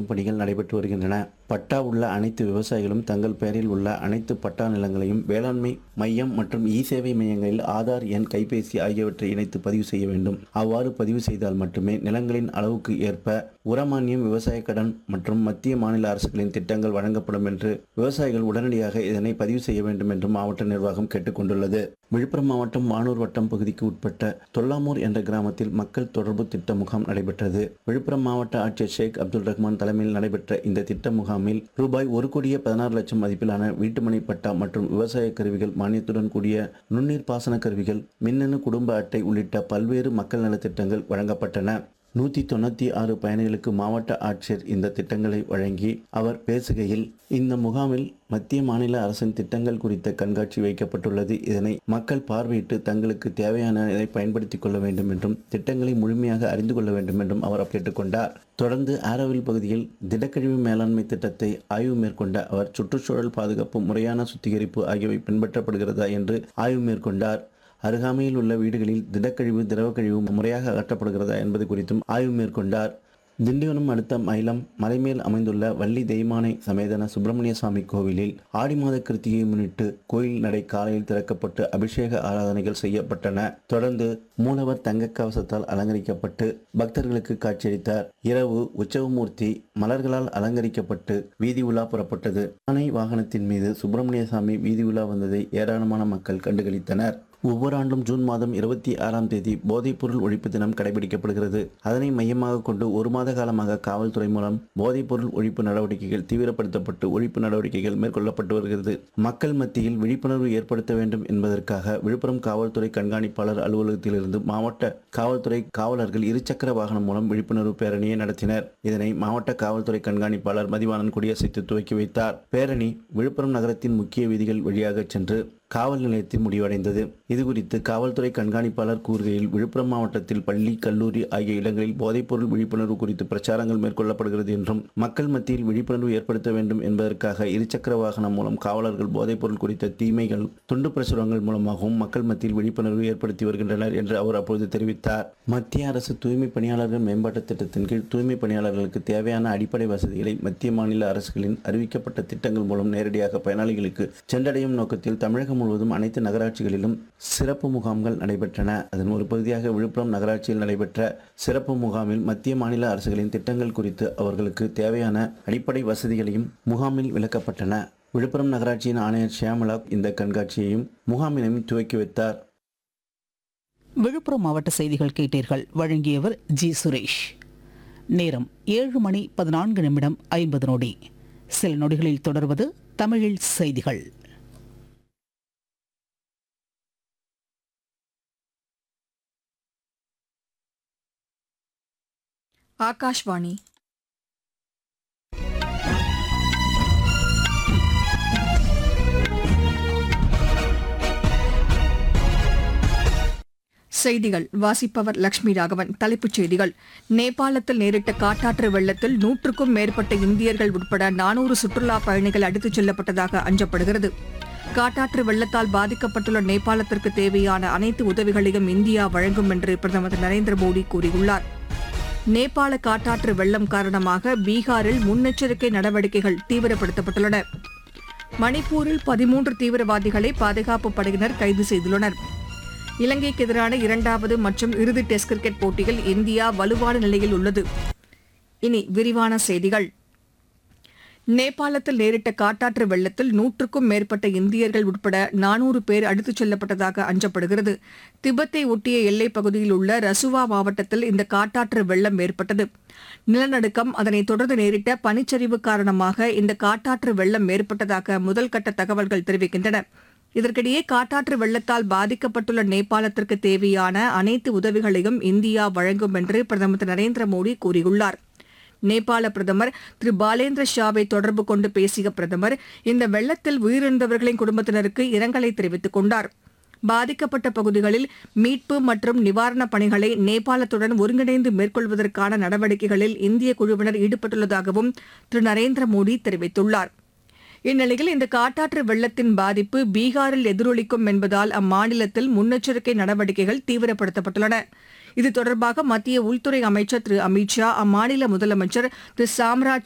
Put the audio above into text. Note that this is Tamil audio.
செய்யும் பணிகள் நடைபெற்று வருகின்றன பட்டா உள்ள அனைத்து விவசாயிகளும் தங்கள் பெயரில் உள்ள அனைத்து பட்டா நிலங்களையும் வேளாண்மை மையம் மற்றும் இ சேவை மையங்களில் ஆதார் எண் கைபேசி ஆகியவற்றை இணைத்து பதிவு செய்ய வேண்டும் அவ்வாறு பதிவு செய்தால் மட்டுமே நிலங்களின் அளவுக்கு ஏற்ப உரமானியம் விவசாய கடன் மற்றும் மத்திய மாநில அரசுகளின் திட்டங்கள் வழங்கப்படும் என்று விவசாயிகள் உடனடியாக இதனை பதிவு செய்ய வேண்டும் என்று மாவட்ட நிர்வாகம் கேட்டுக்கொண்டுள்ளது விழுப்புரம் மாவட்டம் வானூர் வட்டம் பகுதிக்கு உட்பட்ட தொல்லாமூர் என்ற கிராமத்தில் மக்கள் தொடர்பு திட்ட முகாம் நடைபெற்றது விழுப்புரம் மாவட்ட ஆட்சியர் ஷேக் அப்துல் ரஹ்மான் தலைமையில் நடைபெற்ற இந்த திட்ட முகாமில் ரூபாய் ஒரு கோடியே பதினாறு லட்சம் மதிப்பிலான வீட்டுமனை பட்டா மற்றும் விவசாய கருவிகள் மானியத்துடன் கூடிய நுண்ணீர் பாசன கருவிகள் மின்னணு குடும்ப அட்டை உள்ளிட்ட பல்வேறு மக்கள் நலத்திட்டங்கள் வழங்கப்பட்டன நூற்றி தொண்ணூற்றி ஆறு பயணிகளுக்கு மாவட்ட ஆட்சியர் இந்த திட்டங்களை வழங்கி அவர் பேசுகையில் இந்த முகாமில் மத்திய மாநில அரசின் திட்டங்கள் குறித்த கண்காட்சி வைக்கப்பட்டுள்ளது இதனை மக்கள் பார்வையிட்டு தங்களுக்கு தேவையானதை பயன்படுத்திக் கொள்ள வேண்டும் என்றும் திட்டங்களை முழுமையாக அறிந்து கொள்ள வேண்டும் என்றும் அவர் கேட்டுக்கொண்டார் தொடர்ந்து ஆரோவில் பகுதியில் திடக்கழிவு மேலாண்மை திட்டத்தை ஆய்வு மேற்கொண்ட அவர் சுற்றுச்சூழல் பாதுகாப்பு முறையான சுத்திகரிப்பு ஆகியவை பின்பற்றப்படுகிறதா என்று ஆய்வு மேற்கொண்டார் அருகாமையில் உள்ள வீடுகளில் திடக்கழிவு திரவக்கழிவு முறையாக அகற்றப்படுகிறதா என்பது குறித்தும் ஆய்வு மேற்கொண்டார் திண்டிவனம் அடுத்த மயிலம் மலைமேல் அமைந்துள்ள வள்ளி தெய்மானை சமேதன சுப்பிரமணிய சுவாமி கோவிலில் ஆடி மாத கிருத்திகையை முன்னிட்டு கோயில் நடை காலையில் திறக்கப்பட்டு அபிஷேக ஆராதனைகள் செய்யப்பட்டன தொடர்ந்து மூலவர் தங்க கவசத்தால் அலங்கரிக்கப்பட்டு பக்தர்களுக்கு காட்சியளித்தார் இரவு உற்சவமூர்த்தி மலர்களால் அலங்கரிக்கப்பட்டு வீதி உலா புறப்பட்டது யானை வாகனத்தின் மீது சுப்பிரமணிய சாமி வீதி உலா வந்ததை ஏராளமான மக்கள் கண்டுகளித்தனர் ஒவ்வொரு ஆண்டும் ஜூன் மாதம் இருபத்தி ஆறாம் தேதி போதைப்பொருள் ஒழிப்பு தினம் கடைபிடிக்கப்படுகிறது அதனை மையமாக கொண்டு ஒரு மாத காலமாக காவல்துறை மூலம் போதைப்பொருள் ஒழிப்பு நடவடிக்கைகள் தீவிரப்படுத்தப்பட்டு ஒழிப்பு நடவடிக்கைகள் மேற்கொள்ளப்பட்டு வருகிறது மக்கள் மத்தியில் விழிப்புணர்வு ஏற்படுத்த வேண்டும் என்பதற்காக விழுப்புரம் காவல்துறை கண்காணிப்பாளர் அலுவலகத்திலிருந்து மாவட்ட காவல்துறை காவலர்கள் இருசக்கர வாகனம் மூலம் விழிப்புணர்வு பேரணியை நடத்தினர் இதனை மாவட்ட காவல்துறை கண்காணிப்பாளர் மதிவாணன் கொடியசைத்து துவக்கி வைத்தார் பேரணி விழுப்புரம் நகரத்தின் முக்கிய வீதிகள் வழியாக சென்று காவல் நிலையத்தில் முடிவடைந்தது இதுகுறித்து காவல்துறை கண்காணிப்பாளர் கூறுகையில் விழுப்புரம் மாவட்டத்தில் பள்ளி கல்லூரி ஆகிய இடங்களில் போதைப்பொருள் விழிப்புணர்வு குறித்து பிரச்சாரங்கள் மேற்கொள்ளப்படுகிறது என்றும் மக்கள் மத்தியில் விழிப்புணர்வு ஏற்படுத்த வேண்டும் என்பதற்காக இருசக்கர வாகனம் மூலம் காவலர்கள் போதைப்பொருள் குறித்த தீமைகள் துண்டு பிரசுரங்கள் மூலமாகவும் மக்கள் மத்தியில் விழிப்புணர்வு ஏற்படுத்தி வருகின்றனர் என்று அவர் அப்பொழுது தெரிவித்தார் மத்திய அரசு தூய்மை பணியாளர்கள் மேம்பாட்டு திட்டத்தின் கீழ் தூய்மை பணியாளர்களுக்கு தேவையான அடிப்படை வசதிகளை மத்திய மாநில அரசுகளின் அறிவிக்கப்பட்ட திட்டங்கள் மூலம் நேரடியாக பயனாளிகளுக்கு சென்றடையும் நோக்கத்தில் தமிழகம் முழுவதும் அனைத்து நகராட்சிகளிலும் சிறப்பு முகாம்கள் நடைபெற்றன அதன் ஒரு பகுதியாக விழுப்புரம் நகராட்சியில் நடைபெற்ற சிறப்பு முகாமில் மத்திய மாநில அரசுகளின் திட்டங்கள் குறித்து அவர்களுக்கு தேவையான அடிப்படை வசதிகளையும் முகாமில் விளக்கப்பட்டன விழுப்புரம் நகராட்சியின் ஆணையர் ஷியாமலா இந்த கண்காட்சியையும் முகாமினையும் துவக்கி வைத்தார் விழுப்புரம் மாவட்ட செய்திகள் கேட்டீர்கள் வழங்கியவர் ஜி சுரேஷ் நேரம் ஏழு மணி பதினான்கு நிமிடம் ஐம்பது நொடி சில நொடிகளில் தொடர்வது தமிழில் செய்திகள் ஆகாஷ்வாணி செய்திகள் வாசிப்பவர் லட்சுமி ராகவன் தலைப்புச் செய்திகள் நேபாளத்தில் நேரிட்ட காட்டாற்று வெள்ளத்தில் நூற்றுக்கும் மேற்பட்ட இந்தியர்கள் உட்பட நானூறு சுற்றுலா பயணிகள் அடித்துச் செல்லப்பட்டதாக அஞ்சப்படுகிறது காட்டாற்று வெள்ளத்தால் பாதிக்கப்பட்டுள்ள நேபாளத்திற்கு தேவையான அனைத்து உதவிகளையும் இந்தியா வழங்கும் என்று பிரதமர் திரு நரேந்திர மோடி கூறியுள்ளார் நேபாள காட்டாற்று வெள்ளம் காரணமாக பீகாரில் முன்னெச்சரிக்கை நடவடிக்கைகள் தீவிரப்படுத்தப்பட்டுள்ளன மணிப்பூரில் பதிமூன்று தீவிரவாதிகளை பாதுகாப்பு படையினர் கைது செய்துள்ளனர் இலங்கைக்கு எதிரான இரண்டாவது மற்றும் இறுதி டெஸ்ட் கிரிக்கெட் போட்டியில் இந்தியா வலுவான நிலையில் உள்ளது இனி விரிவான செய்திகள் நேபாளத்தில் நேரிட்ட காட்டாற்று வெள்ளத்தில் நூற்றுக்கும் மேற்பட்ட இந்தியர்கள் உட்பட நானூறு பேர் அடித்துச் செல்லப்பட்டதாக அஞ்சப்படுகிறது திபெத்தை ஒட்டிய எல்லைப் பகுதியில் உள்ள ரசுவா மாவட்டத்தில் இந்த காட்டாற்று வெள்ளம் ஏற்பட்டது நிலநடுக்கம் அதனைத் தொடர்ந்து நேரிட்ட பனிச்சரிவு காரணமாக இந்த காட்டாற்று வெள்ளம் ஏற்பட்டதாக முதல்கட்ட தகவல்கள் தெரிவிக்கின்றன இதற்கிடையே காட்டாற்று வெள்ளத்தால் பாதிக்கப்பட்டுள்ள நேபாளத்திற்கு தேவையான அனைத்து உதவிகளையும் இந்தியா வழங்கும் என்று பிரதமர் திரு நரேந்திர மோடி கூறியுள்ளார் நேபாள பிரதமர் திரு பாலேந்திர ஷாவை தொடர்பு கொண்டு பேசிய பிரதமர் இந்த வெள்ளத்தில் உயிரிழந்தவர்களின் குடும்பத்தினருக்கு இரங்கலை தெரிவித்துக் கொண்டார் பாதிக்கப்பட்ட பகுதிகளில் மீட்பு மற்றும் நிவாரணப் பணிகளை நேபாளத்துடன் ஒருங்கிணைந்து மேற்கொள்வதற்கான நடவடிக்கைகளில் இந்திய குழுவினர் ஈடுபட்டுள்ளதாகவும் திரு நரேந்திர மோடி தெரிவித்துள்ளார் இந்நிலையில் இந்த காட்டாற்று வெள்ளத்தின் பாதிப்பு பீகாரில் எதிரொலிக்கும் என்பதால் அம்மாநிலத்தில் முன்னெச்சரிக்கை நடவடிக்கைகள் தீவிரப்படுத்தப்பட்டுள்ளன இது தொடர்பாக மத்திய உள்துறை அமைச்சர் திரு அமித் ஷா அம்மாநில முதலமைச்சர் திரு சாம்ராஜ்